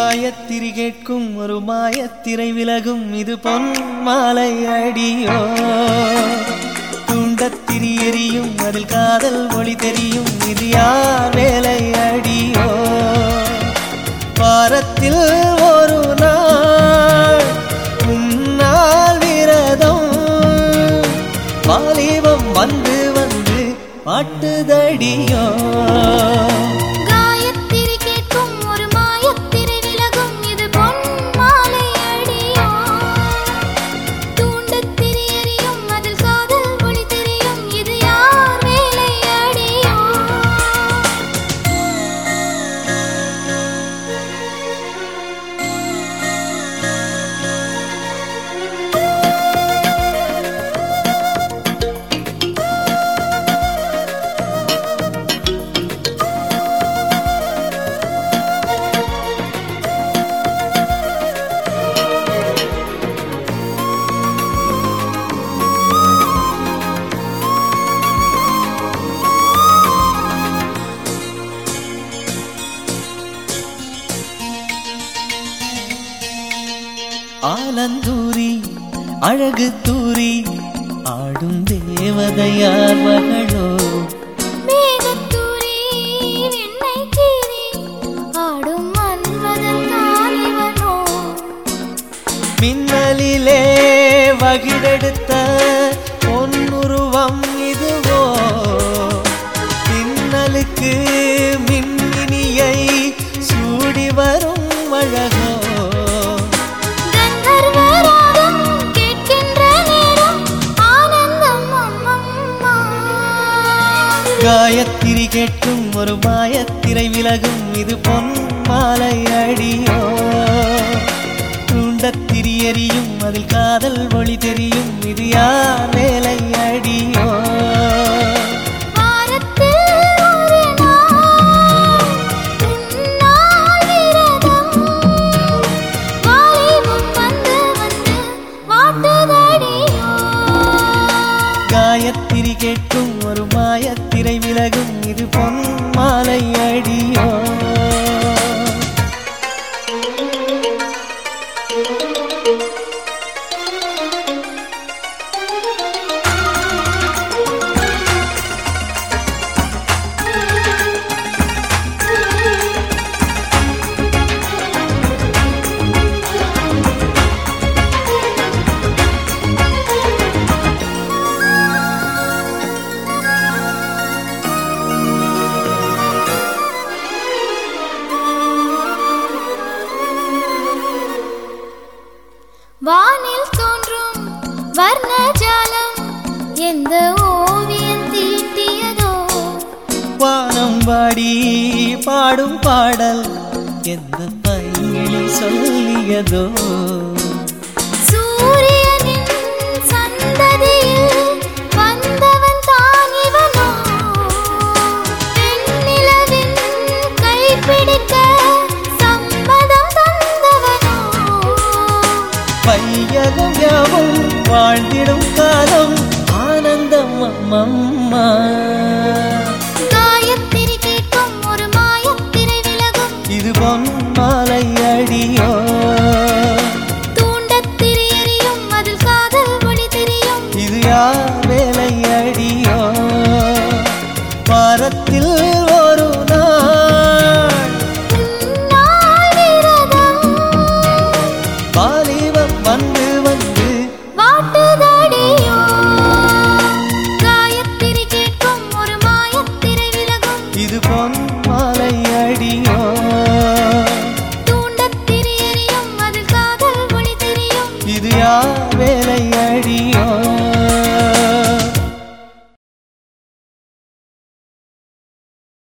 காயத்திரி கேட்கும் ஒரு மாயத்திரை விலகும் இது பொன் மாலை அடியோ தூண்டத்திரி எரியும் அதில் காதல் ஒளி தெரியும் இது யார் வேலை அடியோ வாரத்தில் ஒரு நாள் உன்னால் விரதம் வாலிபம் வந்து வந்து பாட்டுதடியோ காயத்திரி கேட்கும் ஒரு மாயத்திரை விலகும் இது பொன் மாலை அடியோ தூண்டத்திரி எரியும் அதில் காதல் ஒளி தெரியும் இது யார் வேலை அடியோ ஆலந்தூரி அழகு தூரி ஆடும் தேவதையார் மகளோ மேகத்தூரி விண்ணை கீறி ஆடும் மன்மதன் தானிவனோ மின்னலிலே வகிடெடுத்த பொன்னுருவம் இதுவோ மின்னலுக்கு மின்னினியை சூடி வரும் அழகோ கந்தர்வராகம் கேட்கின்ற நேரம் ஆனந்தம் அம்மம்மா காயத்திரி கேட்கும் ஒரு மாயத்திரை விலகும் இது பொன் மாலை அடியோ தூண்டத்திரி எரியும் அதில் காதல் ஒளி தெரியும் இது யார் வேலை அடியோ வாரத்தில் ஒரு நாள் உன்னால் விரதம் வாலிபம் வந்து வந்து வாட்டுதடியோ காயத்திரி கேட்கும் ஒரு மாயத்திரை விலகும் இது பொன் மாலை அடியோ வானில் தோன்றும் வர்ணஜாலம் எந்த ஓவியம் தீட்டியதோ வானம் வாடி பாடும் பாடல் எந்த பையனி சொல்லியதோ சூரியனின் சந்ததியில் வந்தவன் தான் இவனோ வெண்ணிலவின் கைப்பிடிக்க சம்மதம் தந்தவனோ பையகம் யாவும் வாழ்ந்திடும் காலம் ஆனந்தம் அம்மம்மா காயத்திரி கேட்கும் ஒரு மாயத்திரை விலகும் இது பொன் மாலை அடியோ தூண்டத்திரி எரியும் அதில் காதல் ஒளி தெரியும் இது யார் வேலை அடியோ வாரத்தில் ஒரு நாள் உன்னால் விரதம் வாலிபம் வந்து வந்து வாட்டுதடியோ காயத்திரி கேட்கும் ஒரு மாயத்திரை விலகும் இது பொன்